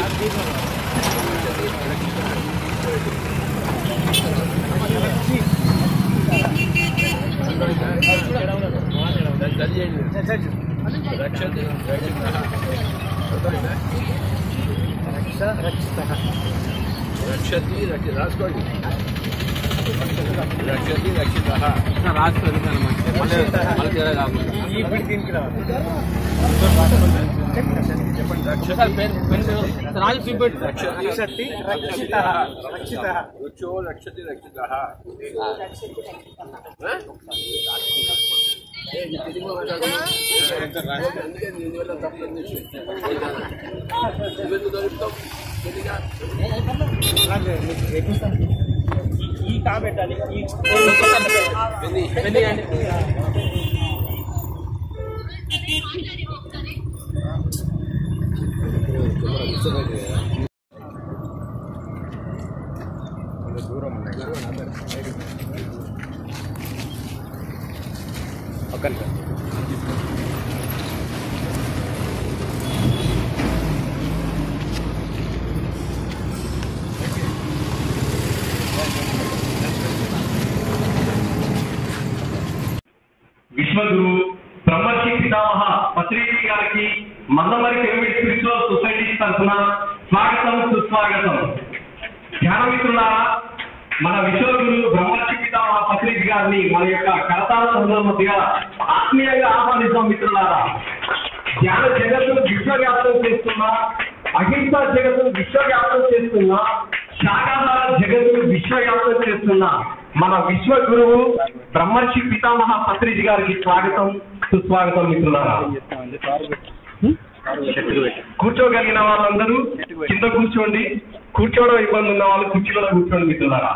రక్షతి రక్ష రాసుకోండి రక్షతి రక్షిత రాసుకోండి మళ్ళీ మళ్ళీ తేడా కాకుండా సార్ పెన్ పెన్ రాజు చూపెట్టు రక్షతి రక్షిత రక్షిత వచ్చో రక్షతి రక్షిత అందుకే దీని వల్ల తప్పని నువ్వెందుకు దొరుకుతావు తెలియదా ఈ కాబెట్టాలి ఈ పెన్ని పెన్ ఇవ్వండి. విశ్వగురు బ్రహ్మర్షి పితామహ పత్రిజీ గారికి మందమరి పిరమిడ్ స్పిరిచువల్ సొసైటీ తరఫున స్వాగతం సుస్వాగతం ధ్యానమిత్రులారా మన విశ్వగురు బ్రహ్మర్షి పితామహ పత్రిజీ గారిని మన యొక్క కరతాల సంఘం మధ్య ఆత్మీయంగా ఆహ్వానిస్తాం మిత్రులారా ధ్యాన జగత్తును విశ్వవ్యాప్తం చేస్తున్న అహింస జగత్తును విశ్వవ్యాప్తం చేస్తున్న శాకాహార జగత్తును విశ్వవ్యాప్తం చేస్తున్న మన విశ్వ గురువు బ్రహ్మర్షి పితామహ పత్రిజీ గారికి స్వాగతం సుస్వాగతం మిత్రులారా కూర్చోగలిగిన వాళ్ళందరూ కింద కూర్చోండి కూర్చోవడం ఇబ్బంది ఉన్న వాళ్ళు కుర్చీలో కూర్చోండి మిత్రులారా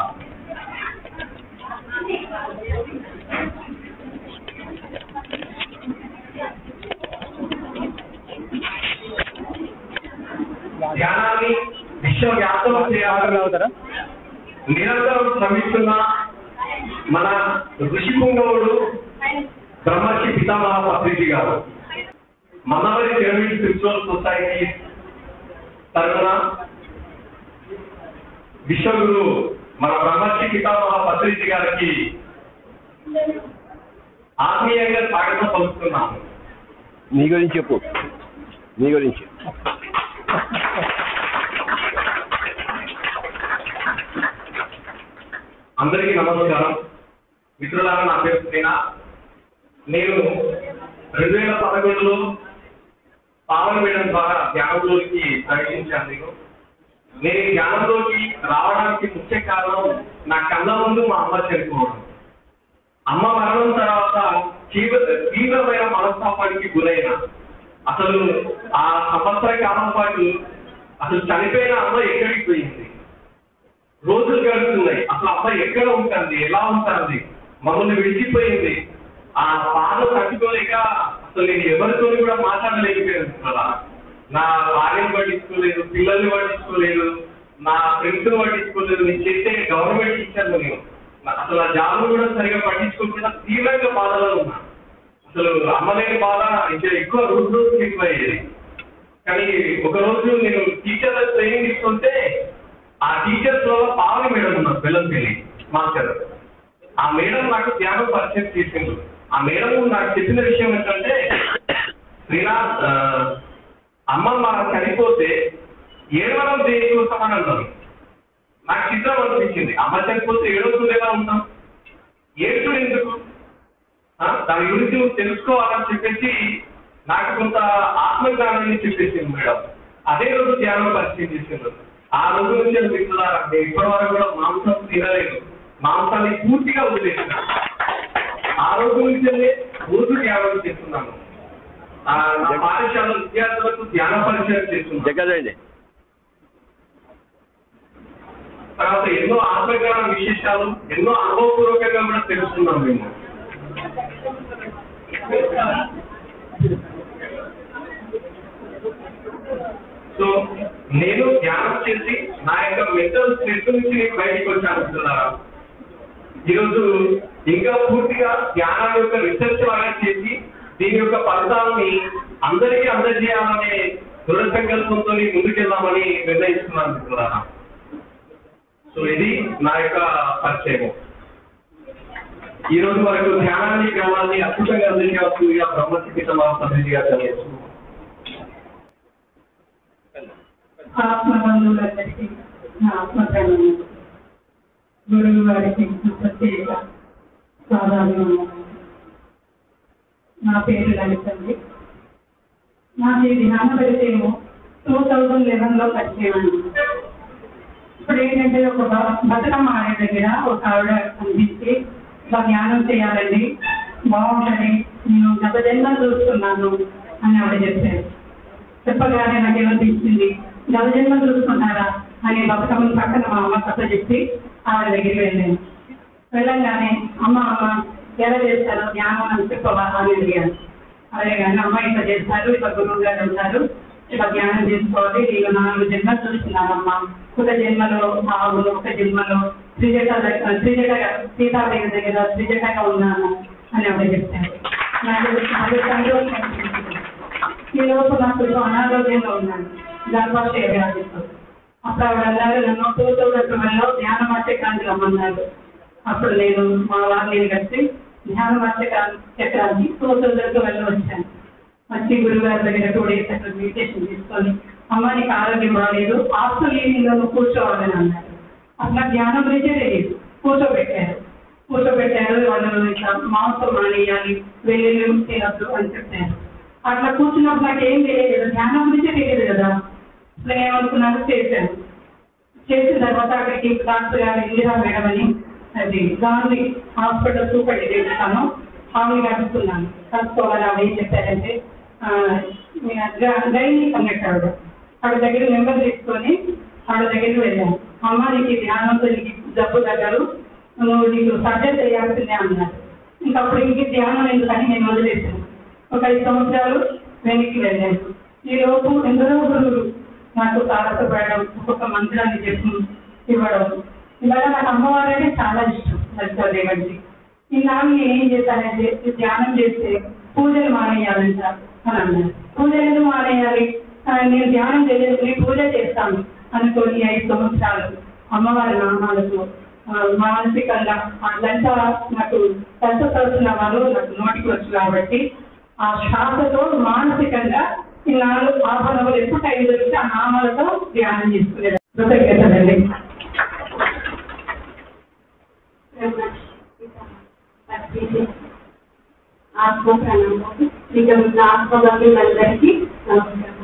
ధ్యానాన్ని విశ్వవ్యాప్తం చేయాలని అవుతారా నిరంతరం శ్రమిస్తున్న మన ఋషి పుంగవుడు బ్రహ్మర్షి పితామహ పత్రిజీ గారు మనవరి పిరమిడ్ స్పిరిచువల్ సొసైటీ తరఫున విశ్వగురు మన బ్రహ్మర్షి పితామహ పత్రిజీ గారికి ఆత్మీయంగా స్వాగతం పలుకుతున్నాము నీ గురించి చెప్పు నీ గురించి అందరికీ నమస్కారం మిత్రులారా నా పేరు శ్రీనా నేను రెండు వేల పదకొండులో పావన మేడం ద్వారా ధ్యానంలోకి ప్రవేశించాను నేను నేను ఈ ధ్యానంలోకి రావడానికి ముఖ్య కారణం నా కళ్ళ ముందు మా అమ్మ చనిపోవడం అమ్మ మరణం తర్వాత తీవ్ర తీవ్రమైన మనస్తాపానికి గురైన అసలు ఆ సంవత్సర కాలం పాటు అసలు చనిపోయిన అమ్మ ఎక్కడికి పోయింది రోజులు గడుస్తున్నాయి అసలు అమ్మాయి ఎక్కడ ఉంటుంది ఎలా ఉంటుంది మమ్మల్ని విడిచిపోయింది ఆ బాధ తట్టుకోలేక అసలు నేను ఎవరితో కూడా మాట్లాడలేకపోయాను కదా నా భార్యను పట్టించుకోలేదు పిల్లల్ని పట్టించుకోలేదు నా ఫ్రెండ్స్ పట్టించుకోలేదు నేను చేసే గవర్నమెంట్ టీచర్ నేను నా- అసలు ఆ జాబ్ కూడా సరిగా పట్టించుకోకుండా తీవ్రంగా బాధలో ఉన్నా అసలు అమ్మలేని బాధ ఇంకా ఎక్కువ రోజు రోజుకి ఎక్కువ అయ్యేది కానీ ఒక రోజు నేను టీచర్ ట్రైనింగ్ తీసుకుంటే ఆ టీచర్స్ లో పావని మేడం ఉన్నారు బెల్లంపల్లి మాస్టర్ ఆ మేడం నాకు ధ్యానం పరిచయం చేసిండు ఆ మేడం నాకు చెప్పిన విషయం ఏంటంటే శ్రీనాథ్ ఆ, అమ్మ మా చనిపోతే ఏడవడం దేనికోసం అని అన్నారు నాకు చిత్రం అనిపించింది అమ్మ చనిపోతే ఏడవకుండా ఎలా ఉంటాం ఏడుచుడు ఎందుకు ఆ, దాని గురించి నువ్వు తెలుసుకోవాలని చెప్పేసి నాకు కొంత ఆత్మజ్ఞానాన్ని చెప్పేసింది మేడం అదే రోజు ధ్యానం పరిచయం చేసిండు ఆ రోజు నుంచి నేను మిత్రులారా, నేను ఇప్పటి వరకు కూడా మాంసం తినలేదు మాంసాన్ని పూర్తిగా వదిలేసిన ఆ రోజు నుంచి రోజు ధ్యానం చేస్తున్నాను ఆ, నా పాఠశాల విద్యార్థులకు ధ్యాన పరిచయం చేస్తున్నాను జగ్గదండి తర్వాత ఎన్నో ఆత్మజ్ఞాన విశేషాలు ఎన్నో అనుభవపూర్వకంగా కూడా తెలుసుకున్నాం మేము సో నేను ధ్యానం చేసి నా యొక్క మెంటల్ స్ట్రెస్ నుంచి నేను బయటకు వచ్చాను అనుకుంటున్నారా ఈరోజు ఇంకా పూర్తిగా ధ్యానం యొక్క రీసెర్చ్ లాగా చేసి దీని యొక్క ఫలితాలని అందరికీ అందజేయాలనే దృఢ సంకల్పంతో ముందుకెళ్దామని నిర్ణయిస్తున్నాను మిత్రులారా సో ఇది నా యొక్క పరిచయం ఈ రోజు వరకు ధ్యానాన్ని జ్ఞానాన్ని అద్భుతంగా అందించవలసిందిగా బ్రహ్మశక్తి సమాజ సమితి గారు తెలియజేస్తున్నాను ఆత్మబంధువులందరికీ నా ఆత్మప్రేమను గురువు గారికి నా ప్రత్యేక సాధారణ నా పేరు లలితండి నాకు ఈ ధ్యాన పరిచయం టూ థౌజండ్ లెవెన్లో పరిచయం అండి ఇప్పుడు ఏంటంటే ఒక బ- బతుకమ్మ ఆడే దగ్గర ఒక ఆవిడ కనిపించి ఇలా ధ్యానం చేయాలండి బాగుంటుంది నేను గత జన్మలు చూస్తున్నాను అని ఆవిడ చెప్పారు చెప్పగానే నాకు ఏమనిపించింది గత చూసుకున్నారా అని బతుకమ్మని పక్కన మా అమ్మ కథ చెప్పి ఆవిడ దగ్గరికి వెళ్ళాను వెళ్ళంగానే అమ్మ అమ్మ ఎలా చేస్తారు ధ్యానం అని చెప్పవా అని అడిగాను అదే కానీ అమ్మ ఇట్లా చేస్తారు ఇట్లా గురువు గారు ఉంటారు ఇట్లా ధ్యానం చేసుకోవాలి నేను నాలుగు జన్మలు చూస్తున్నానమ్మా ఒక జన్మలో ఆవులు ఒక జన్మలో త్రిజట దగ్గర త్రిజట సీతాదేవి దగ్గర త్రిజటగా ఉన్నాను అని ఆవిడ చెప్పారు నాకు నాకు సంతోషం అనిపించింది. ఈ లోపు నాకు అనారోగ్యంగా ఉన్నాను గర్భాశయ వ్యాధితో అప్పుడు ఆవిడ అన్నారు నన్ను టూ థౌసండ్ ట్వెల్వ్లో ధ్యాన మార్చకానికి రమ్మన్నారు అప్పుడు నేను మా వారిని కలిసి ధ్యాన మార్చక చక్రాన్ని టూ థౌసండ్ ట్వెల్వ్లో వచ్చాను వచ్చి గురుగారి దగ్గర టూ డేస్ అక్కడ మెడిటేషన్ తీసుకొని అమ్మ నీకు ఆరోగ్యం బాగాలేదు హాస్టల్ లీవింగ్లో నువ్వు కూర్చోవాలని అన్నారు అట్లా ధ్యానం గురించే తెలియదు కూర్చోబెట్టారు కూర్చోబెట్టారు వాళ్ళు ఇట్లా మాంసం మానేయాలి వెల్లుల్లి తినద్దు అని చెప్పారు అట్లా కూర్చున్నప్పుడు నాకు ఏం తెలియదు ధ్యానం గురించే తెలియదు కదా నేను ఏమనుకున్నాను చేశాను చేసిన తర్వాత అక్కడికి డాక్టర్ గారు ఇందిరా మేడం అని అది గాంధీ హాస్పిటల్ సూపరింటెండెంట్ ఇస్తాను ఆమె కలుపుతున్నాను కలుసుకోవాలి ఆమె ఏం చెప్పారంటే ఆ, మీ గ- గైని అన్నట్టు ఆవిడ ఆవిడ దగ్గర నెంబర్ తీసుకొని ఆవిడ దగ్గరికి వెళ్ళాను అమ్మ నీకు ఈ ధ్యానంతో నీకు జబ్బు తగ్గరు నువ్వు నీకు సర్జరీ చేయాల్సిందే అన్నారు ఇంకా అప్పుడు ఇంక ధ్యానం ఎందుకని నేను వదిలేసాను ఒక ఐదు సంవత్సరాలు వెనక్కి వెళ్ళాను ఈ లోపు ఎందరో గురువులు నాకు తారసపడడం ఒక్కొక్క మంత్రాన్ని చెప్పి ఇవ్వడం ఇవాళ నాకు అమ్మవారు అంటే చాలా ఇష్టం లలితాదేవంటి ఈనాడు నేను ఏం చేశానంటే ఈ ధ్యానం చేస్తే పూజలు మానేయాలంట అని అన్నారు పూజలు ఎందుకు మానేయాలి ఆ, నేను ధ్యానం చేయలేదు నేను పూజ చేస్తాను అనుకోని ఐదు సంవత్సరాలు అమ్మవారి నామాలతో ఆ, మానసికంగా అట్లంతా నాకు కష్టపడుతున్నవారు నాకు నోటికి వచ్చు కాబట్టి ఆ శ్వాసతో మానసికంగా ఈ నాలుగు ఆభరణములు ఎప్పుడు టైం దొరికితే ఆ నామాలతో ధ్యానం చేసుకునేది కృతజ్ఞతలండి ఆత్మ ప్రణామం నిజంగా ఆత్మబంధువులందరికీ నమస్కారం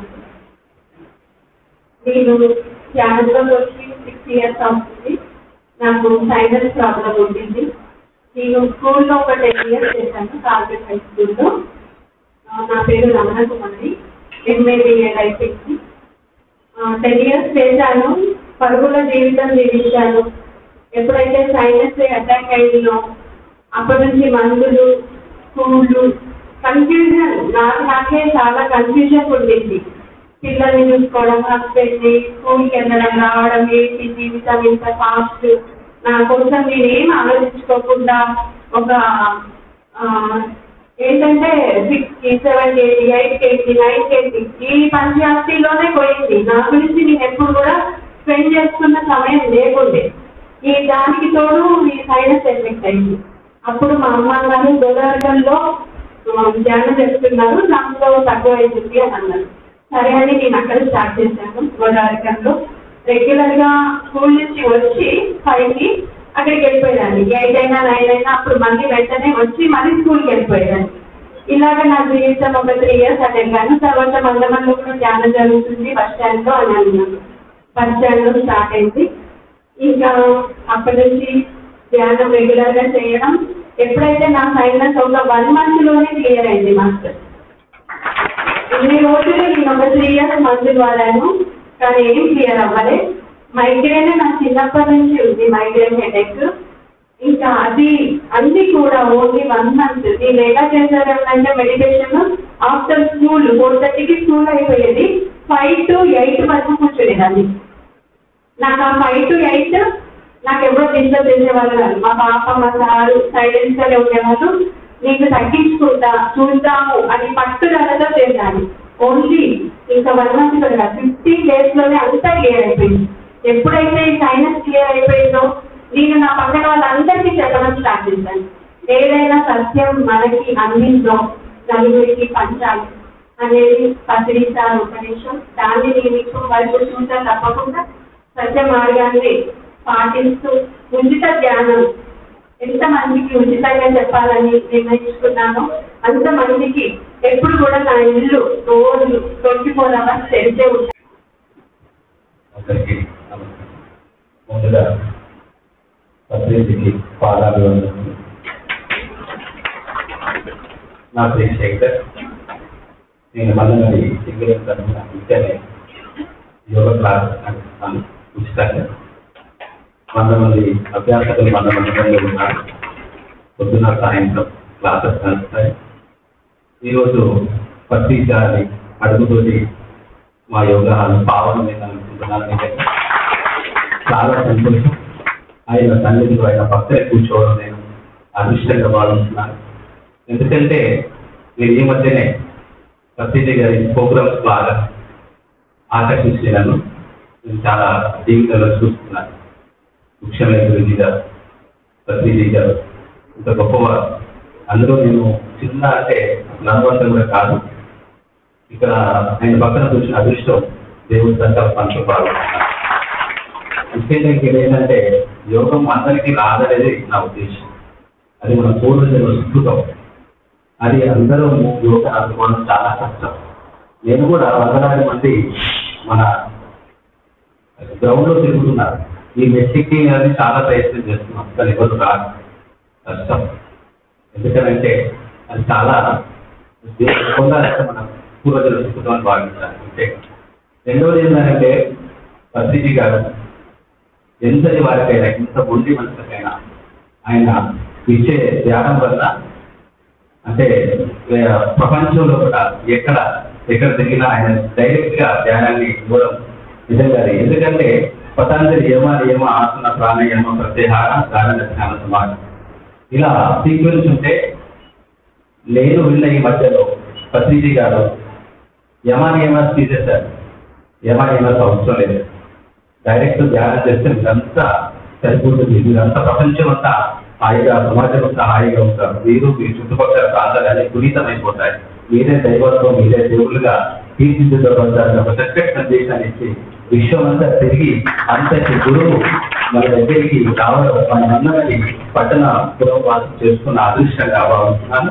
నేను ధ్యానంలోకి వచ్చి సిక్స్ ఇయర్స్ అవుతుంది నాకు సైనస్ ప్రాబ్లం ఉండింది నేను స్కూల్లో ఒక టెన్ ఇయర్స్ చేశాను కార్పొరేట్ హై స్కూల్లో ఆ, నా పేరు రమణ కుమారి ఎంఏబిఎల్ అయిపోయింది టెన్ ఇయర్స్ చేశాను పరుగుల జీవితం జీవించాను ఎప్పుడైతే సైనస్ అటాక్ అయిందో అప్పటి నుంచి మందులు స్కూళ్ళు కన్ఫ్యూజన్ నాకు నాకే చాలా కన్ఫ్యూజన్ ఉండింది పిల్లల్ని చూసుకోవడం హస్బెండ్ని స్కూల్కి వెళ్ళడం రావడం ఏంటి జీవితం ఇంత ఫాస్ట్ నా కోసం నేనేం ఆలోచించుకోకుండా ఒక ఆ, ఏంటంటే సిక్స్ కి seven KG eight KG nine KG ఈ పంచాయతీలోనే పోయింది నా గురించి నేను ఎప్పుడు కూడా స్పెండ్ చేసుకున్న సమయం లేకుండే ఈ దానికి తోడు ఈ సైనస్ ఎఫెక్ట్ అయింది అప్పుడు మా అమ్మ గారు గోదావరిలో ధ్యానం చేస్తున్నారు దాంట్లో తక్కువ అవుతుంది అని అన్నారు సరే అని నేను అక్కడ స్టార్ట్ చేశాను గోదావరికంలో రెగ్యులర్ గా స్కూల్ నుంచి వచ్చి ఫైవ్ కి అక్కడికి వెళ్ళిపోయేదాన్ని ఎయిట్ అయినా నైన్ అయినా అప్పుడు మళ్ళీ వెంటనే వచ్చి మళ్ళీ స్కూల్కి వెళ్ళిపోయేదాన్ని ఇలాగ నా జీవితం ఒక త్రీ ఇయర్స్ అటు వెళ్ళాను తర్వాత మందమంలో కూడా ధ్యానం జరుగుతుంది బస్ స్టాండ్ లో అని అన్నాను బస్ స్టాండ్ లో స్టార్ట్ అయింది ఇంకా అప్పటి నుంచి ధ్యానం రెగ్యులర్ గా చేయడం ఎప్పుడైతే నా సైనస్ ఒక వన్ మంత్ లోనే క్లియర్ అయింది మాస్టర్ ఇన్ని రోజులు నేను ఒక త్రీ ఇయర్స్ మందులు వాడాను కానీ ఏం క్లియర్ అవ్వలే మైగ్రేన్ నా చిన్నప్పటి నుంచి ఉంది మైగ్రేన్ హెడేక్ ఇంకా అది అన్ని కూడా ఓన్లీ వన్ మంత్ నేను ఎలా చేశారు అంటే మెడిటేషన్ ఆఫ్టర్ స్కూల్ ఫోర్ థర్టీకి స్కూల్ అయిపోయేది ఫైవ్ టు ఎయిట్ వరకు కూర్చునేదాన్ని నాకు ఆ ఫైవ్ టు ఎయిట్ నాకు ఎవరో డిస్టర్బ్ చేసేవాళ్ళు కాదు మా పాప మా సారు సైలెన్స్ గానే ఉండేవాళ్ళు నీకు తగ్గించుకుంటా చూద్దాము అని పట్టుదలతో చేశాను ఓన్లీ ఇంకా వన్ మంత్ కదా ఫిఫ్టీన్ డేస్ లోనే అంతా క్లియర్ అయిపోయింది ఎప్పుడైతే ఈ సైనస్ క్లియర్ అయిపోయిందో నేను నా పక్కన వాళ్ళందరికీ చెప్పడం స్టార్ట్ చేశాను ఏదైనా సత్యం మనకి అందిందో నలుగురికి పంచాలి అనేది పరిశీలించాలి ఒక నిమిషం దాన్ని నేను ఇప్పుడు వైపు చూసా తప్పకుండా సత్య మార్గాన్ని పాటిస్తూ ఉచిత ధ్యానం ఎంత మందికి ఉచితంగా చెప్పాలని నిర్ణయించుకున్నానో అంత మందికి ఎప్పుడు కూడా నా ఇల్లు రోజు ట్వంటీ ఫోర్ అవర్స్ తెరిచే ఉంటాయి అందరికీ నమస్కారం ముందుగా పత్రికకి పాదాలు వందనములు. నా పేరు శంకర్ నేను మల్లనడి సింగరేం తరఫున ఇక్కడే యోగ క్లాస్ నడుపుతాను ఉచితంగా వంద మంది అభ్యాసకులు వంద మంది మంది ఉన్నారు పొద్దున సాయంత్రం క్లాసెస్ నడుస్తాయి ఈరోజు పత్రికారి అడుగుతోటి మా యోగాలను పావనమైన అనుకుంటున్నాను నిజంగా చాలా సంతోషం ఆయన సన్నిధిలో ఆయన భక్తులే కూర్చోవడం నేను అదృష్టంగా భావిస్తున్నాను ఎందుకంటే నేను ఈ మధ్యనే సత్యజయ్ గారి ప్రోగ్రామ్స్ బాగా ఆకర్షించినాను నేను చాలా టీవీలలో చూస్తున్నాను ముఖ్యమైన గురించి గారు సత్యజయ్ గారు ఇంత గొప్పవారు అందులో నేను చిన్న అంటే నమ్మకం కూడా కాదు ఇక్కడ ఆయన పక్కన కూర్చున్న అదృష్టం దేవుడి సంకల్పానికి పాల్గొంటున్నాను ముఖ్యంగా ఇక్కడ ఏంటంటే యోగం అందరికీ రాదనేది నా ఉద్దేశం అది మన పూర్వజన్మ సుకృతం అది అందరూ యోగా అందుకోవడం చాలా కష్టం నేను కూడా వందలాది మంది మన గ్రౌండ్ లో తిరుగుతున్నారు ఈ మెట్టికి అది చాలా ప్రయత్నం చేస్తున్నాం కానీ ఎవరు రాదు కష్టం ఎందుకంటే అది చాలా పొందాలంటే మనం పూర్వజుల సుకృతం భావించాలి అంటే రెండవది ఏంటంటే పత్రిజీ గారు ఎంతటి వారికైనా ఎంత మొండి మనుషులకైనా ఆయన ఇచ్చే ధ్యానం వల్ల అంటే ఏ, ప్రపంచంలో కూడా ఎక్కడ ఎక్కడ తిరిగినా ఆయన డైరెక్ట్ గా ధ్యానాన్ని ఇవ్వడం నిజంగా అది. ఎందుకంటే పతంజలి యమ నియమ ఆసన ప్రాణాయామ ప్రత్యాహార ధారణ ధ్యాన సమాజం ఇలా సీక్వెన్స్ ఉంటే నేను విన్న ఈ మధ్యలో పత్రిజీ గారు యమ నియమ తీసేశారు యమ నియమ అవసరం లేదు డైరెక్ట్ ధ్యానం చేస్తే మీరంతా సరిపోతుంది మీరంతా ప్రపంచం అంతా హాయిగా సమాజం అంతా హాయిగా ఉంటారు మీరు మీ చుట్టుపక్కల ప్రాంతాలు అన్ని పునీతమైపోతాయి మీరే దైవత్వం మీరే దేవుళ్ళుగా తీర్చిదిద్దబడతారు ఒక చక్కటి సందేశాన్ని ఇచ్చి విశ్వం అంతా తిరిగి అంతటి గురువు మన దగ్గరికి రావడం మన అందరినీ పట్టణ పురవాసం చేసుకున్న అదృష్టంగా భావిస్తున్నాను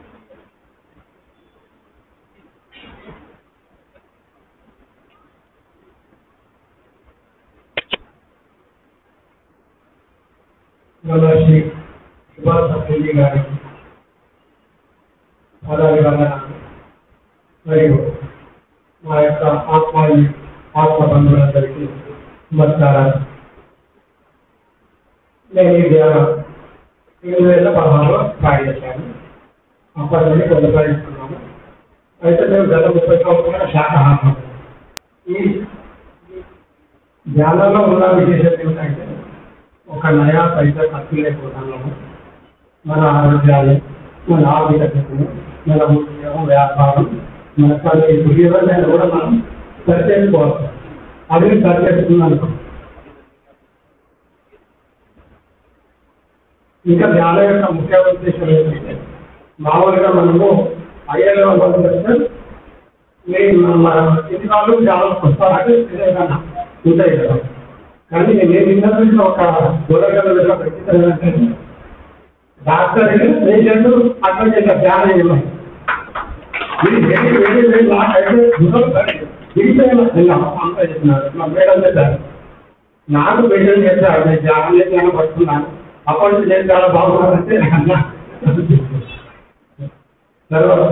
శ్రీ సుభాష్ సత్యజీ గారి పదాభివందనాలు మరియు మా యొక్క ఆత్మ ఆత్మ బంధువులందరికీ నమస్కారాలు నేను ఈ ధ్యానం రెండు వేల పదహారులో స్టార్ట్ చేశాను అప్పటి నుండి కొనసాగిస్తున్నాము అయితే మేము గత ముప్పై సంవత్సరాల శాఖాహారం ఈ ధ్యానంలో ఉన్న విశేషత ఏమిటంటే ఒక నయా పైసా ఖర్చు లేకపోతున్నాము మన ఆరోగ్యాలు మన ఆర్థికతను మన ఉద్యోగం వ్యాపారం మన పని ఇప్పుడు ఏదైనా కూడా మనం సరి చేసుకోవాలి అది సరి చేసుకున్నాను ఇంకా ధ్యానం యొక్క ముఖ్య ఉద్దేశం ఏంటంటే మామూలుగా మనము ఐఏ లెవెల్ వరకు నేను మన ఎన్ని వాళ్ళు ధ్యానం వస్తారంటే ఏదైనా ఉంటాయి కదా కానీ నేను ఇంటర్వ్యూలో ఒక దూరంగా పెట్టిందంటే డాక్టర్ పేషెంట్ అక్కడ చేసిన ధ్యానం చేయమని ఇది వేడి వేడి వేడి నాకైతే అంతా చెప్పినారు మా మేడం చెప్పారు నాకు పేషెంట్ చేశారు నేను ధ్యానం చేసి పట్టుకున్నాను అప్పటి నుంచి నేను చాలా బాగున్నానంటే అన్నా తర్వాత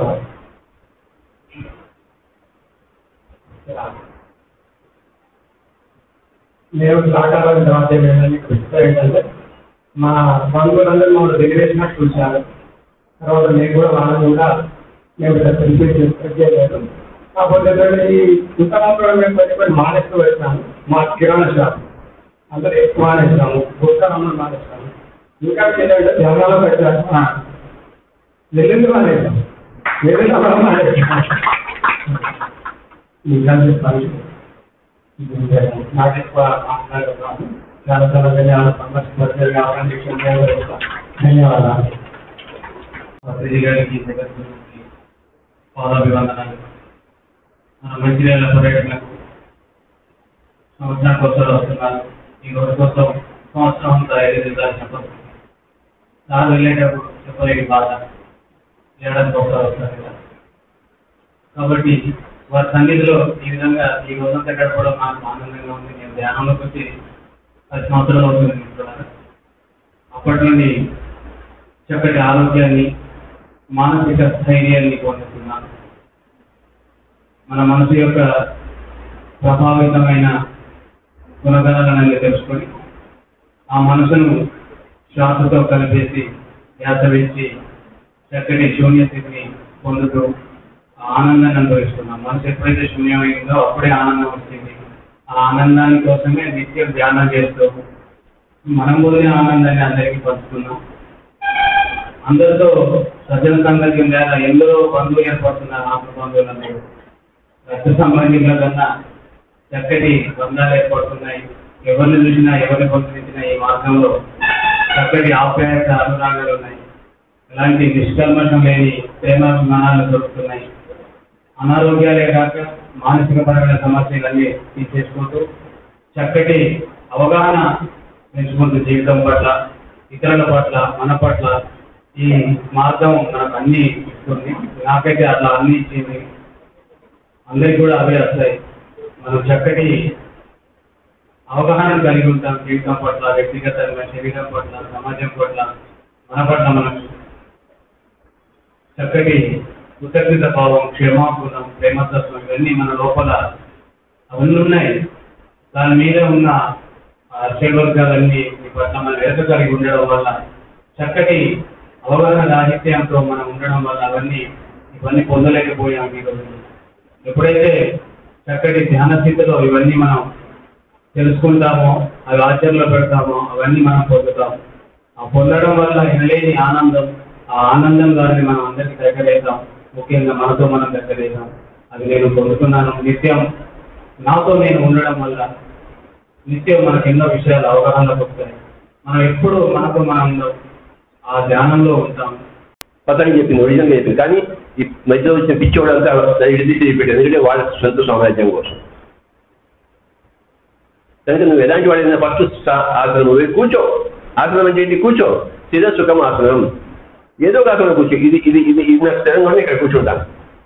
నేను సహకారాన్ని తర్వాత ఏంటంటే ఏంటంటే మా బంధువులందరూ మమ్మల్ని రెగ్యులేషన్ చూశారు తర్వాత నేను కూడా వాళ్ళని కూడా మేము సెలబ్రేట్ చేయలేదు కాకపోతే ఏంటంటే ఈ ఉత్తరాంధ్రలో మేము కొన్ని కొన్ని మానేస్తూ వెళ్తాము మా కిరాణా షాప్ అందరూ ఎక్కువ మానేస్తాము గుర్తారమ్మని మానేస్తాము ఇంకా ఏంటంటే ధ్యానాలు పెట్టాము వెళ్ళింది మానేస్తాం వెళ్ళిన మానేస్తాం మీ కలిసి పనిచేయండి నాకు ఎక్కువ మాట్లాడడం రాదు చాలా చాలా ధన్యవాదాలు సందర్శించారు అవకాశం ఇచ్చిన ధన్యవాదాలు పత్రిజీ గారికి జగద్గురుకి పాదాభివందనాలు మన మంచిర్యాల పర్యటనకు సంవత్సరం కోసం వస్తున్నారు ఈ రోజు కోసం సంవత్సరం అంతా ఎదురుదారు చెప్పదు సార్ వెళ్ళేటప్పుడు చెప్పలేని బాధ ఏడాది కోసం వస్తారు కదా కాబట్టి వారి సన్నిధిలో ఈ విధంగా ఈ రోజంతా గడపడం నాకు ఆనందంగా ఉంది నేను ధ్యానంలోకి వచ్చి పది సంవత్సరాలు అవుతుంది మిత్రులారా. అప్పటి నుండి చక్కటి ఆరోగ్యాన్ని మానసిక స్థైర్యాన్ని పొందుతున్నాను మన మనసు యొక్క ప్రభావితమైన గుణగణాలను తెలుసుకొని ఆ మనసును శ్వాసతో కలిపేసి ధ్యాస వేసి చక్కటి శూన్య స్థితిని పొందుతూ ఆ ఆనందాన్ని అనుభవిస్తున్నాం మనసు ఎప్పుడైతే శూన్యమైందో అప్పుడే ఆనందం వచ్చింది ఆ ఆనందాని కోసమే నిత్యం ధ్యానం చేస్తూ మనం పొందిన ఆనందాన్ని అందరికీ పంచుతున్నాం అందరితో సజ్జన సంగతి లేదా ఎందరో బంధువులు ఏర్పడుతున్నారు ఆత్మ బంధువులందరూ రక్త సంబంధికుల కన్నా చక్కటి బంధాలు ఏర్పడుతున్నాయి ఎవరిని చూసినా ఎవరిని పంపించినా ఈ మార్గంలో చక్కటి ఆప్యాయత అనురాగాలు ఉన్నాయి ఎలాంటి నిష్కల్మషం లేని ప్రేమాభిమానాలు దొరుకుతున్నాయి అనారోగ్యాలే కాక మానసిక పరమైన సమస్యలన్నీ తీసేసుకుంటూ చక్కటి అవగాహన పెంచుకుంటూ జీవితం పట్ల ఇతరుల పట్ల మన పట్ల ఈ మార్గం మనకు అన్ని ఇస్తుంది నాకైతే అట్లా అన్ని ఇచ్చింది అందరికి కూడా అవే వస్తాయి మనం చక్కటి అవగాహన కలిగి ఉంటాం జీవితం పట్ల వ్యక్తిగతంగా శరీరం పట్ల సమాజం పట్ల మన పట్ల మనం చక్కటి కృతజ్ఞత భావం క్షమాగుణం ప్రేమతత్వం ఇవన్నీ మన లోపల అవన్నీ ఉన్నాయి దాని మీద ఉన్న వర్గాలన్నీ మీ పట్ల మన వెనుక కలిగి ఉండడం వల్ల చక్కటి అవగాహన రాహిత్యంతో మనం ఉండడం వల్ల అవన్నీ ఇవన్నీ పొందలేకపోయాం ఈ రోజు ఎప్పుడైతే చక్కటి ధ్యాన స్థితిలో ఇవన్నీ మనం తెలుసుకుంటామో అవి ఆచరణలో పెడతామో అవన్నీ మనం పొందుతాం ఆ పొందడం వల్ల ఎనలేని ఆనందం ఆ ఆనందం గారిని మనం అందరికీ దగ్గరేద్దాం ముఖ్యంగా మనతో మనం దగ్గరేద్దాం అది నేను పొందుతున్నాను నిత్యం నాతో నేను ఉండడం వల్ల నిత్యం మనకు ఎన్నో విషయాలు అవగాహనలోకి వస్తాయి మనం ఎప్పుడు మనతో మనం ఉండవు ఆ ధ్యానంలో ఉంటాం పతని చెప్పింది ఒరిజినల్గా చెప్పింది కానీ ఈ మధ్యలో వచ్చిన పిచ్చోడంతా ఇడిది పెట్టారు ఎందుకంటే వాళ్ళ సొంత సామ్రాజ్యం కోసం కనుక నువ్వు ఎలాంటి వాడైనా ఫస్ట్ ఆసనం పోయి కూర్చో ఆసనం అంటే ఏంటి కూర్చో స్థిర సుఖం ఆసనం ఏదో ఒక ఆసనం కూర్చో ఇది ఇది ఇది ఇది నాకు స్థిరంగా ఉంది, ఇక్కడ కూర్చుంటాను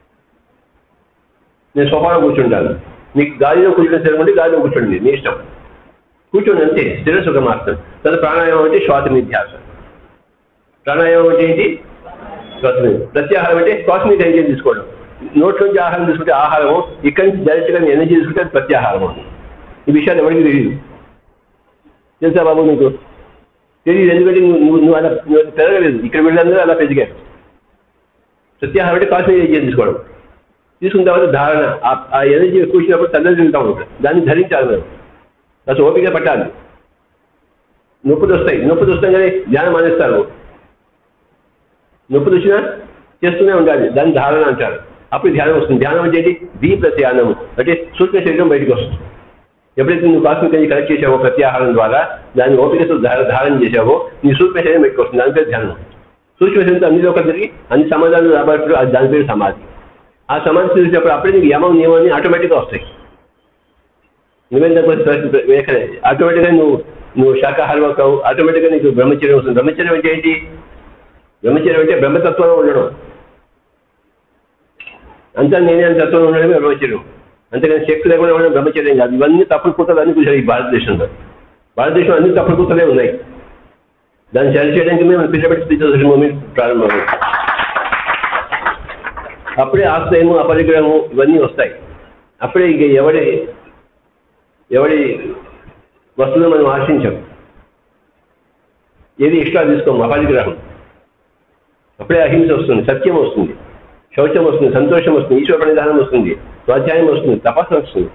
నేను సోఫాలో కూర్చుంటాను నీకు గాలిలో కూర్చుంటే స్థిరంగా ఉంటే గాలిలో కూర్చోండి నీ ఇష్టం కూర్చోండి అంతే స్థిర సుఖం ఆసనం తర్వాత ప్రాణాయామం అంటే శ్వాస నిధ్యాసనం ప్రాణాయామం అంటే ఏంటి శ్వాస మీద ప్రత్యాహారం అంటే శ్వాస మీద ఎంజాయ్ తీసుకోవడం నోట్ నుంచి ఆహారం తీసుకుంటే ఆహారము ఇక్కడి నుంచి డైరెక్ట్గా ఎనర్జీ తీసుకుంటే అది ప్రత్యాహారం ఈ విషయాలు ఎవరికి తెలియదు తెలుసా బాబు నీకు తెలియదు ఎందుకంటే నువ్వు నువ్వు నువ్వు అలా నువ్వు అలా పెరగలేదు ఇక్కడ వీళ్ళందరూ అలా పెరిగారు ప్రత్యాహారం అంటే శ్వాస మీద ఎంజాయ్ తీసుకోవడం తీసుకున్న తర్వాత ధారణ ఆ- ఆ ఎనర్జీ కూర్చున్నప్పుడు తల్లి తింటా ఉంటుంది దాన్ని ధరించాలి మనం అసలు ఓపిక పట్టాలి నొప్పులు వస్తాయి నొప్పులు వస్తాయి ధ్యానం మానేస్తారు నొప్పి వచ్చినా చేస్తూనే ఉండాలి దాన్ని ధారణ అంటారు అప్పుడు ధ్యానం వస్తుంది ధ్యానం అంటే ఏంటి బీ ప్రత్యాహారం అంటే సూక్ష్మ శరీరం బయటకు వస్తుంది ఎప్పుడైతే నువ్వు కాస్మిక్ ఎనర్జీ కలెక్ట్ చేసావో ప్రత్యాహారం ద్వారా దాన్ని ఓపికతో ధార ధారణ చేసావో నీ సూక్ష్మ శరీరం బయటకు వస్తుంది దాని పేరు ధ్యానం సూక్ష్మ శరీరంతో అన్ని లోపల జరిగి అన్ని సమాధానాలు రాబట్టి అది దాని పేరు సమాధి ఆ సమాధి చూసినప్పుడు అప్పుడే నీకు యమం నియమం ఆటోమేటిక్గా వస్తాయి నువ్వేం ఆటోమేటిక్గా నువ్వు నువ్వు శాకాహారం అవుతావు ఆటోమేటిక్గా నీకు బ్రహ్మచర్యం వస్తుంది బ్రహ్మచర్యం అంటే ఏంటి బ్రహ్మచర్యం అంటే బ్రహ్మతత్వంలో ఉండడం అంతా నేనే అని తత్వంలో ఉండడమే బ్రహ్మచర్యం అంతేగాని శక్తి లేకుండా ఉండడం బ్రహ్మచర్యం కాదు ఇవన్నీ తప్పుడు కూతలు అన్ని కూర్చోరు ఈ భారతదేశంలో భారతదేశం అన్ని తప్పుడు కూతలే ఉన్నాయి దాన్ని సరి చేయడానికి మేము పిల్లబెట్టి స్పీచ్ మూమెంట్ ప్రారంభమైంది అప్పుడే ఆశ్రయము అపరిగ్రహము ఇవన్నీ వస్తాయి అప్పుడే ఇక ఎవడి ఎవడి వస్తువులు మనం ఆశించాం ఏది ఇష్టాలు తీసుకోము అపరిగ్రహం అప్పుడే అహింస వస్తుంది సత్యం వస్తుంది శౌచం వస్తుంది సంతోషం వస్తుంది ఈశ్వర ప్రణిధానం వస్తుంది స్వాధ్యాయం వస్తుంది తపస్సు వస్తుంది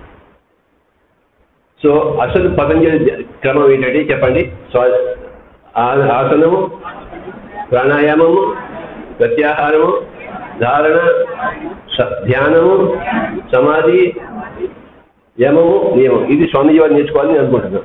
సో అసలు పతంజలి క్రమం ఏంటంటే చెప్పండి స్వా ఆ- ఆసనము ప్రాణాయామము ప్రత్యాహారము ధారణ స- ధ్యానము సమాధి యమము నియమం ఇది స్వామీజీ వారు నేర్చుకోవాలని నేను అనుకుంటున్నాను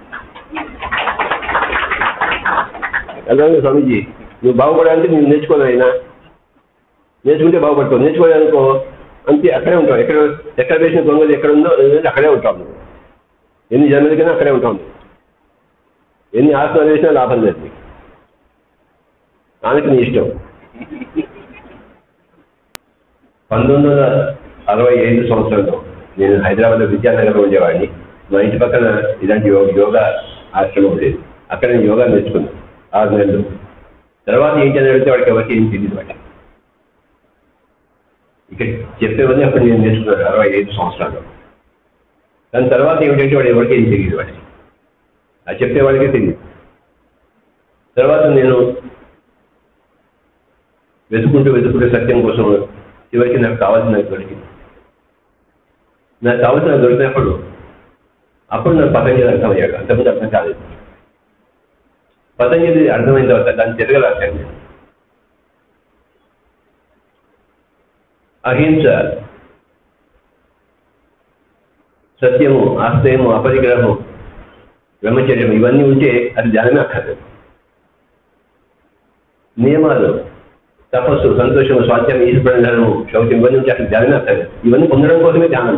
అలాగే స్వామీజీ నువ్వు బాగుపడాలంటే నువ్వు నేర్చుకోవాలి అయినా నేర్చుకుంటే బాగుపడతావు నేర్చుకోవాలనుకో అంతే అక్కడే ఉంటావు ఎక్కడ ఎక్కడ వేసిన గొంగలు ఎక్కడ ఉందో అక్కడే ఉంటావు నువ్వు ఎన్ని జన్మలకైనా అక్కడే ఉంటావు నువ్వు ఎన్ని ఆసనాలు వేసినా లాభం లేదు నీకు ఆమెకి నీ ఇష్టం పంతొమ్మిది వందల అరవై ఐదు సంవత్సరంలో నేను హైదరాబాద్లో విద్యానగర్లో ఉండేవాడిని మా ఇంటి పక్కన ఇలాంటి యోగ యోగా ఆశ్రమం ఉండేది అక్కడ నేను యోగా నేర్చుకున్నాను ఆరు నెలలు తర్వాత ఏంటి అని అడిగితే వాడికి ఎవరికి ఏం తెలియదు వాడికి ఇక్కడ చెప్పేవన్నీ అప్పుడు నేను నేర్చుకున్నాను అరవై ఐదు సంవత్సరాలు దాని తర్వాత ఏమిటంటే వాడు ఎవరికి ఏం తెలియదు వాడికి అది చెప్పేవాడికే తెలియదు తర్వాత నేను వెతుకుంటూ వెతుకుంటూ సత్యం కోసం చివరికి నాకు కావాల్సిన దొరికింది నాకు కావాల్సిన దొరికినప్పుడు అప్పుడు నాకు పతంజలి అర్థమయ్యాడు అంతకుముందు అర్థం కాలేదు పతంజలి అర్థమైన తర్వాత దాన్ని తెలుగు రాశాను నేను అహింస సత్యము ఆశ్రయము అపరిగ్రహము బ్రహ్మచర్యం ఇవన్నీ ఉంటే అది ధ్యానమే అక్కర్లేదు నియమాలు తపస్సు సంతోషము స్వాధ్యం ఈశ్వరణము శౌచం ఇవన్నీ ఉంటే అసలు ధ్యానమే అక్కర్లేదు ఇవన్నీ పొందడం కోసమే ధ్యానం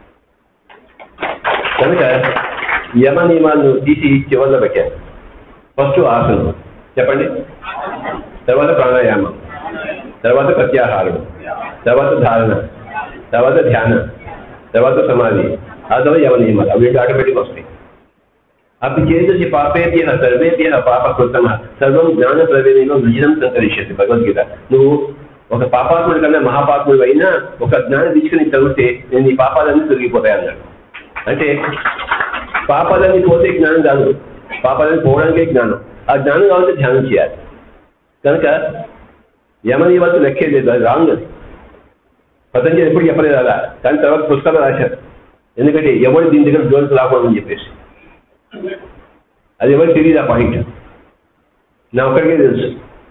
కనుక యమ నియమాలను తీసి చివరిలో పెట్టాను ఫస్ట్ ఆసనం చెప్పండి తర్వాత ప్రాణాయామం తర్వాత ప్రత్యాహారం తర్వాత ధారణ తర్వాత ధ్యానం తర్వాత సమాధి ఆ తర్వాత యమ నియమాలు అవి రెండు ఆటోమేటిక్ వస్తాయి అవి చేసేసి పాపేభ్య సర్వేభ్య పాపకృతమ సర్వం జ్ఞాన ప్రవేణంలో విజయం సంకరిష్యతి భగవద్గీత నువ్వు ఒక పాపాత్ముడి కన్నా మహాపాత్ముడు అయినా ఒక జ్ఞానం తీసుకుని చదివితే నేను ఈ పాపాలన్నీ తొలగిపోతాయి అన్నాడు అంటే పాపాలన్నీ పోతే జ్ఞానం కాదు పాపాలన్నీ పోవడానికే జ్ఞానం ఆ జ్ఞానం కావాలంటే ధ్యానం చేయాలి కనుక యమని వద్ద లెక్కే లేదు అది రాంగ్ అది పతంజలి ఎప్పుడు చెప్పలేదు అలా కానీ తర్వాత పుస్తకాలు రాశారు ఎందుకంటే ఎవరు దీని దగ్గర జోలికి రాకూడదని చెప్పేసి అది ఎవరికి తెలియదు ఆ పాయింట్ నా ఒక్కడికే తెలుసు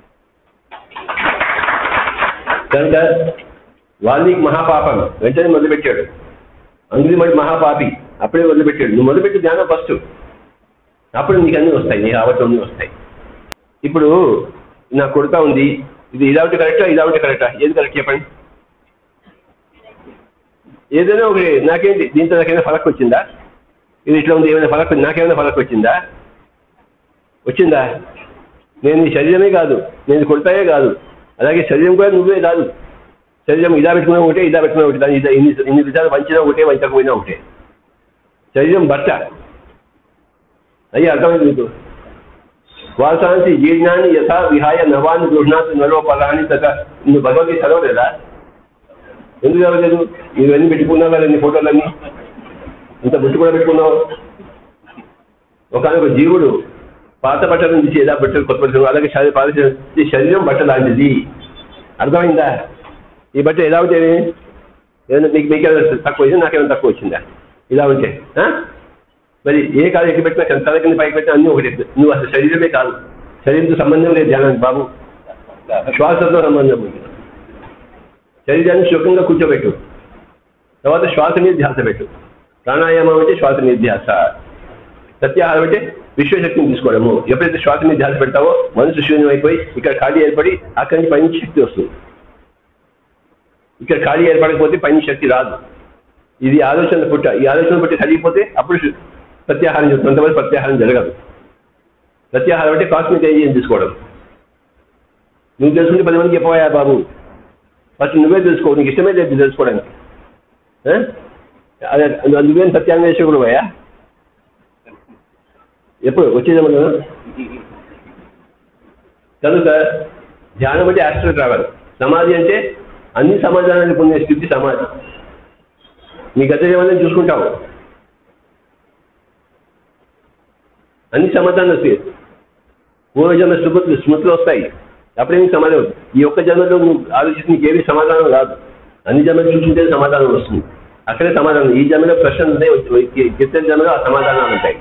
కనుక వాల్మీకి మహాపాపం వెంటనే మొదలుపెట్టాడు అంగిలి మడి మహాపాపి అప్పుడే మొదలుపెట్టాడు నువ్వు మొదలుపెట్టి ధ్యానం ఫస్ట్ అప్పుడు నీకు అన్నీ వస్తాయి నీ ఆవటం అన్నీ వస్తాయి ఇప్పుడు నా కొడుక ఉంది ఇది ఇదావిటి కరెక్టా ఇదావిటి కరెక్టా ఏది కరెక్ట్ చెప్పండి ఏదైనా ఒకటి నాకేంటి దీంతో నాకేమైనా ఫలక్ వచ్చిందా ఇది ఇట్లా ఉంది ఏమైనా ఫలక్ నాకేమైనా ఫలక్ వచ్చిందా వచ్చిందా నేను ఈ శరీరమే కాదు నేను కొడతాయే కాదు అలాగే శరీరం కూడా నువ్వే కాదు శరీరం ఇదా పెట్టుకున్నా ఒకటే ఇదా పెట్టుకున్నా ఒకటి దాని ఇదా ఇన్ని ఇన్ని విధాలు వంచినా ఒకటే వంచకపోయినా ఒకటే శరీరం బట్ట అయ్యి అర్థమైంది మీకు వాసాంతి జీర్ణాన్ని యథా విహాయ నవాన్ని గృహణాత్ నలో పదాన్ని తథ నువ్వు భగవద్గీత చదవలేదా ఎందుకు చదవలేదు ఇవన్నీ పెట్టుకున్నావు కదా నీ ఫోటోలన్నీ ఇంత బుట్టు కూడా పెట్టుకున్నావు ఒకనొక జీవుడు పాత బట్టల నుంచి ఏదా బట్టలు కొత్త బట్టలు అలాగే శరీర పాత ఈ శరీరం బట్ట లాంటిది అర్థమైందా ఈ బట్ట ఎలా ఉంటే ఏదైనా మీకు మీకు ఏమైనా తక్కువ వచ్చింది నాకేమైనా తక్కువ వచ్చిందా ఇలా ఉంటే ఆ? మరి ఏ కాదు ఎక్కడ పెట్టినా కింద తల కింద పైకి పెట్టినా అన్నీ ఒకటి నువ్వు అసలు శరీరమే కాదు శరీరంతో సంబంధం లేదు ధ్యానానికి బాబు శ్వాసతో సంబంధం ఉంది శరీరాన్ని సుఖంగా కూర్చోబెట్టు తర్వాత శ్వాస మీద ధ్యాస పెట్టు ప్రాణాయామం అంటే శ్వాస మీద ధ్యాస సత్యాహారం అంటే విశ్వశక్తిని తీసుకోవడము ఎప్పుడైతే శ్వాస మీద ధ్యాస పెడతావో మనసు శూన్యం అయిపోయి ఇక్కడ ఖాళీ ఏర్పడి అక్కడి నుంచి పైన శక్తి వస్తుంది ఇక్కడ ఖాళీ ఏర్పడకపోతే పైన శక్తి రాదు ఇది ఆలోచన పుట్ట ఈ ఆలోచన పుట్టి కలిగిపోతే అప్పుడు శు- ప్రత్యాహారం జరుగుతుంది కొంతమంది ప్రత్యాహారం జరగదు ప్రత్యాహారం అంటే కాస్మిక్ ఏం తీసుకోవడం నువ్వు తెలుసుకుంటే పది మందికి చెప్పవా బాబు ఫస్ట్ నువ్వే తెలుసుకో నీకు ఇష్టమే లేదు తెలుసుకోవడానికి ఆ? అదే నువ్వేం సత్యాన్వేషకుడు అయ్యా ఎప్పుడు వచ్చేదేమన్నా కనుక ధ్యానం అంటే యాక్సిడెంట్ రావాలి సమాధి అంటే అన్ని సమాధానాన్ని పొందే స్థితి సమాధి నీ గత ఏమన్నా చూసుకుంటావు అన్ని సమాధానం వస్తాయి పూర్వజన్మ స్మృతులు స్మృతులు వస్తాయి అప్పుడే నీకు సమాధానం అవుతుంది. ఈ ఒక్క జన్మలో నువ్వు ఆలోచిస్తే నీకు ఏది సమాధానం రాదు అన్ని జన్మలు చూసుకుంటే సమాధానం వస్తుంది అక్కడే సమాధానం ఈ జన్మలో ప్రశ్నలు ఉంటాయి కింద జన్మలో ఆ సమాధానాలు ఉంటాయి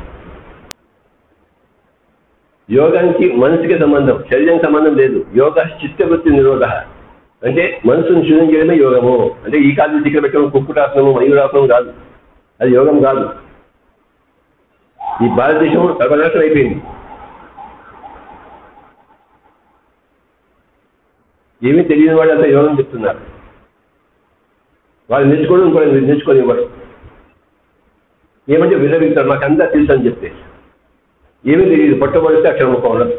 యోగానికి మనసుకి సంబంధం శరీరానికి సంబంధం లేదు యోగ చిత్తవృత్తి నిరోధ అంటే మనసును శూన్యం చేయడమే యోగము అంటే ఈ కాలు ఇక్కడ పెట్టడం కుక్కుటాసనము మయూరాసనం కాదు అది యోగం కాదు ఈ భారతదేశం సర్వనాశనం అయిపోయింది ఏమీ తెలియని వాళ్ళు అంతా యోగం చెప్తున్నారు వాళ్ళు నేర్చుకోవడం ఇంకో నేర్చుకొని ఇవ్వరు ఏమంటే విరవిస్తారు మాకు అంతా తెలుసు అని చెప్తే ఏమీ తెలియదు పట్టుబడితే అక్షరముఖం ఉండదు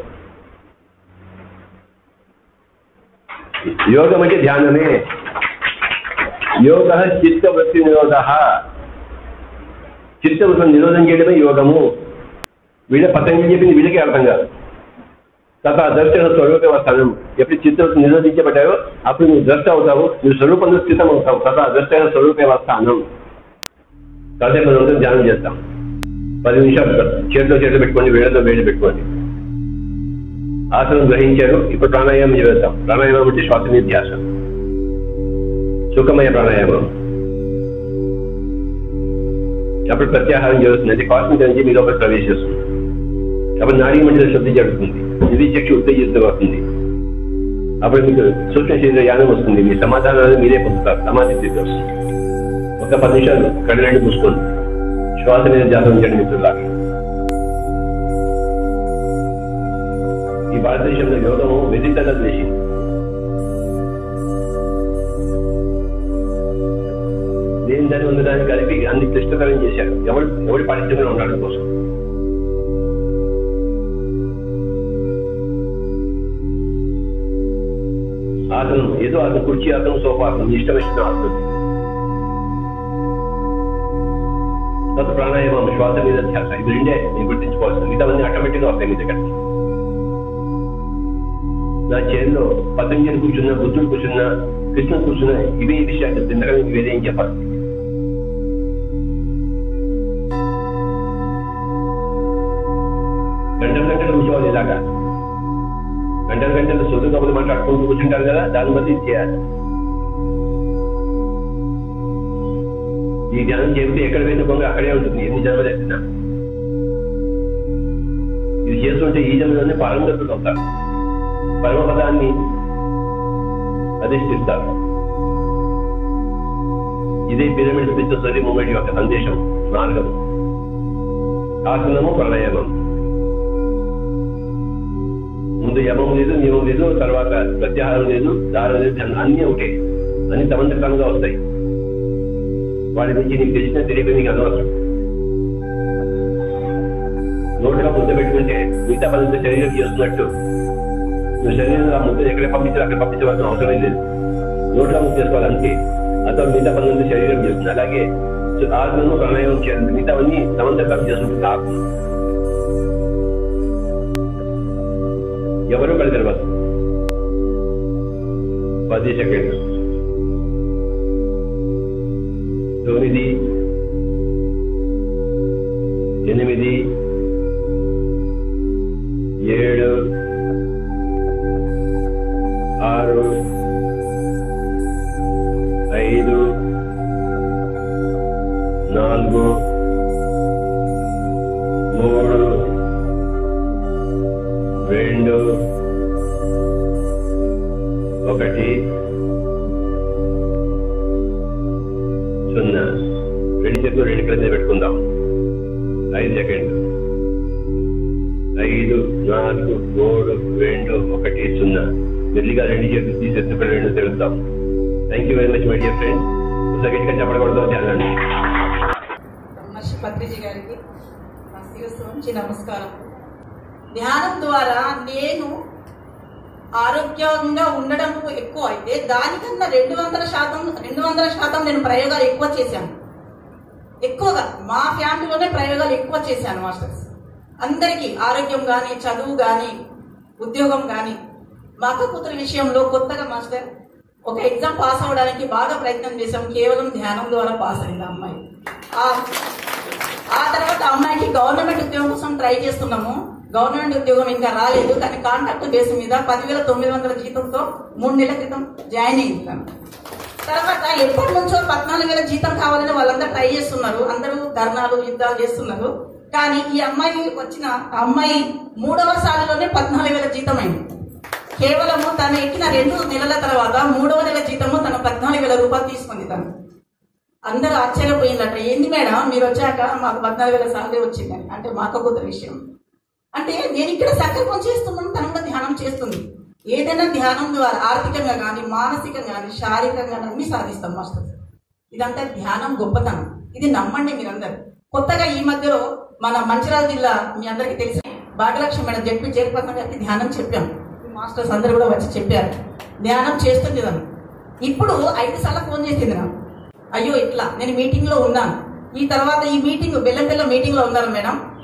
యోగం అంటే ధ్యానమే యోగ చిత్తవృత్తి నిరోధ చిత్తవృత్తిని నిరోధం చేయడమే యోగము వీళ్ళ పతంజలి చెప్పింది వీళ్ళకే అర్థం కాదు తథా దర్శన స్వరూప స్థానం ఎప్పుడు చిత్తవృత్తి నిరోధించబడ్డాయో అప్పుడు నువ్వు ద్రష్ట అవుతావు నువ్వు స్వరూపంలో స్థితం అవుతావు తథా దర్శన స్వరూప స్థానం కాసేపు మనం అందరం ధ్యానం చేస్తాం పది నిమిషాలు చేతిలో చేతులు పెట్టుకోండి వేళ్ళతో వేళ్ళు పెట్టుకోండి ఆసనం గ్రహించారు ఇప్పుడు ప్రాణాయామం చేద్దాం ప్రాణాయామం అంటే శ్వాస నిధ్యాస సుఖమయ ప్రాణాయామం అప్పుడు ప్రత్యాహారం చేస్తుంది అంటే కాస్మిక్ ఎనర్జీ మీ లోపల ప్రవేశిస్తుంది అప్పుడు నాడీ మండలి శుద్ధి జరుగుతుంది ఇది చక్షు ఉత్తేజితం అవుతుంది అప్పుడు మీకు సూక్ష్మ శరీర యానం వస్తుంది మీ సమాధానాలు మీరే పొందుతారు సమాధి స్థితి వస్తుంది ఒక పది నిమిషాలు కళ్ళని మూసుకోండి శ్వాస మీద జాతం చేయండి మిత్రులాగా ఈ భారతదేశంలో యోగము వ్యతిరేకత దేశం దేని దాన్ని ఉండడానికి కలిపి అన్ని క్లిష్టతరం చేశారు ఎవరు ఎవరి పరిస్థితిలో ఉండడం కోసం ఆసనం ఏదో ఆసనం కుర్చీ ఆసనం సోఫా ఆసనం మీ ఇష్టం ఇష్టం ఆసనం తర్వాత ప్రాణాయామం శ్వాస మీద ధ్యాస ఇది రెండే నేను గుర్తించుకోవాల్సింది మిగతావన్నీ ఆటోమేటిక్గా వస్తాయి మీ దగ్గర నా చేతిలో పతంజలి కూర్చున్నా బుద్ధుడు కూర్చున్నా కృష్ణుడు కూర్చున్నా ఇవే విషయాలు ఇంతకన్నా మీకు వేరే ఏం చెప్పాలి గంటల గంటలు కూర్చోవాలి ఇలాగా గంటల గంటలు సొంత కబులు మాట్లాడుకుంటూ కూర్చుంటారు కదా దాన్ని బట్టి ఇది చేయాలి ఈ ధ్యానం చెబితే ఎక్కడ వేసిన బొంగ అక్కడే ఉంటుంది ఎన్ని జన్మలు ఎత్తినా ఇది చేస్తుంటే ఈ జన్మలోనే పారంగతులు అవుతారు పరమపదాన్ని అధిష్ఠిస్తారు ఇదే పిరమిడ్ స్పిరిచువల్ మూమెంట్ యొక్క సందేశం మార్గం ఆసనము ప్రాణాయామం ముందు యమం లేదు నియమం లేదు తర్వాత ప్రత్యాహారం లేదు దారం లేదు ధ్యానం అన్నీ ఒకటే అన్ని సమంతకంగా వస్తాయి వాటి నుంచి నీకు తెలిసిన తెలియక నీకు అనవసరం నోట్లో ముద్ద పెట్టుకుంటే మిగతా పనులతో శరీరం చేస్తున్నట్టు నువ్వు శరీరంలో ఆ ముద్ద ఎక్కడ పంపించాలి అక్కడ పంపించవలసిన అవసరం లేదు నోట్లో ముద్ద చేసుకోవాలి అంతే అతను మిగతా పనులతో శరీరం చేస్తుంది అలాగే ఆత్మను ప్రాణాయామం చేయాలి మిగతావన్నీ సమంతకం చేస్తుంది ఆత్మ ఎవరు కలగలవద్దు పది సెకండ్లు తొమ్మిది ఎనిమిది ఏడు ఆరు ఐదు నాలుగు మూడు రెండు ఒకటి సున్నా రెండు చేతులు రెండు కలిసి పెట్టుకుందాం ఐదు సెకండ్లు ఐదు నాలుగు మూడు రెండు ఒకటి సున్నా మెల్లిగా రెండు చేతులు తీసేసి రెండు తెలుద్దాం thank you very much my dear friend గట్టిగా చెప్పకూడదు ధ్యానాన్ని మహర్షి పత్రిజీ గారికి నా శిరస్సు నుంచి నమస్కారం ధ్యానం ద్వారా నేను ఆరోగ్యంగా ఉండడం ఎక్కువ అయితే దానికన్నా రెండు వందల శాతం రెండు వందల శాతం నేను ప్రయోగాలు ఎక్కువ చేశాను ఎక్కువగా మా ఫ్యామిలీలోనే ప్రయోగాలు ఎక్కువ చేశాను మాస్టర్స్ అందరికీ ఆరోగ్యం కానీ చదువు కానీ ఉద్యోగం కానీ మా అక్క కూతురు విషయంలో కొత్తగా మాస్టర్ ఒక ఎగ్జామ్ పాస్ అవ్వడానికి బాగా ప్రయత్నం చేశాం కేవలం ధ్యానం ద్వారా పాస్ అయింది ఆ అమ్మాయి ఆ- ఆ తర్వాత ఆ అమ్మాయికి గవర్నమెంట్ ఉద్యోగం కోసం ట్రై చేస్తున్నాము గవర్నమెంట్ ఉద్యోగం ఇంకా రాలేదు కానీ కాంట్రాక్ట్ బేస్ మీద పదివేల తొమ్మిది వందల జీతంతో మూడు నెలల క్రితం జాయిన్ అయింది తను. తర్వాత ఎప్పటి నుంచో పద్నాలుగు వేల జీతం కావాలని వాళ్ళందరూ ట్రై చేస్తున్నారు అందరూ ధర్నాలు యుద్ధాలు చేస్తున్నారు కానీ ఈ అమ్మాయి వచ్చిన ఆ అమ్మాయి మూడవ సారిలోనే పద్నాలుగు వేల జీతం అయింది కేవలము తను ఎక్కిన రెండు నెలల తర్వాత మూడవ నెల జీతము తన పద్నాలుగు వేల రూపాయలు తీసుకుంది తను అందరూ ఆశ్చర్యపోయిందట ఏంది మేడం మీరు వచ్చాక మాకు పద్నాలుగు వేల సాలరీ వచ్చిందని అంటే మా అక్క కూతురు విషయం అంటే నేను ఇక్కడ సంకల్పం చేస్తున్నాను తను కూడా ధ్యానం చేస్తుంది ఏదైనా ధ్యానం ద్వారా ఆర్థికంగా కానీ మానసికంగా కానీ శారీరకంగా కానీ అన్ని సాధిస్తాం మాస్టర్ ఇదంతా ధ్యానం గొప్పతనం ఇది నమ్మండి మీరందరూ కొత్తగా ఈ మధ్యలో మన మంచిర్యాల జిల్లా మీ అందరికీ తెలిసి భాగ్యలక్ష్మి మేడం చెప్పి చైర్పర్సన్ గారికి ధ్యానం చెప్పాం మాస్టర్స్ అందరూ కూడా వచ్చి చెప్పారు ధ్యానం చేస్తుంది తను ఇప్పుడు ఐదు సార్లు ఫోన్ చేసింది నాకు అయ్యో ఇట్లా నేను మీటింగ్ లో ఉన్నాను ఈ తర్వాత ఈ మీటింగ్ బెల్లంపల్లి మీటింగ్ లో ఉన్నాను మేడం